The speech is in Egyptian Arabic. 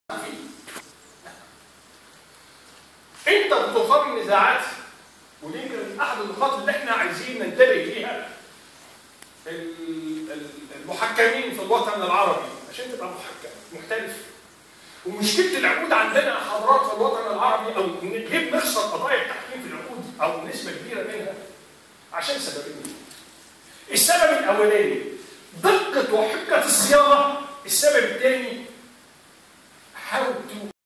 انت بتثار النزاعات ودي يمكن احد النقاط اللي احنا عايزين ننتبه ليها ال- ال- المحكمين في الوطن العربي عشان تبقى محكم محترف ومشكله العقود عندنا حضرات في الوطن العربي او إن ليه بنخسر قضايا التحكيم في العقود او نسبه كبيره منها عشان سببين السبب الاولاني دقه وحقه الصياغه السبب الثاني how to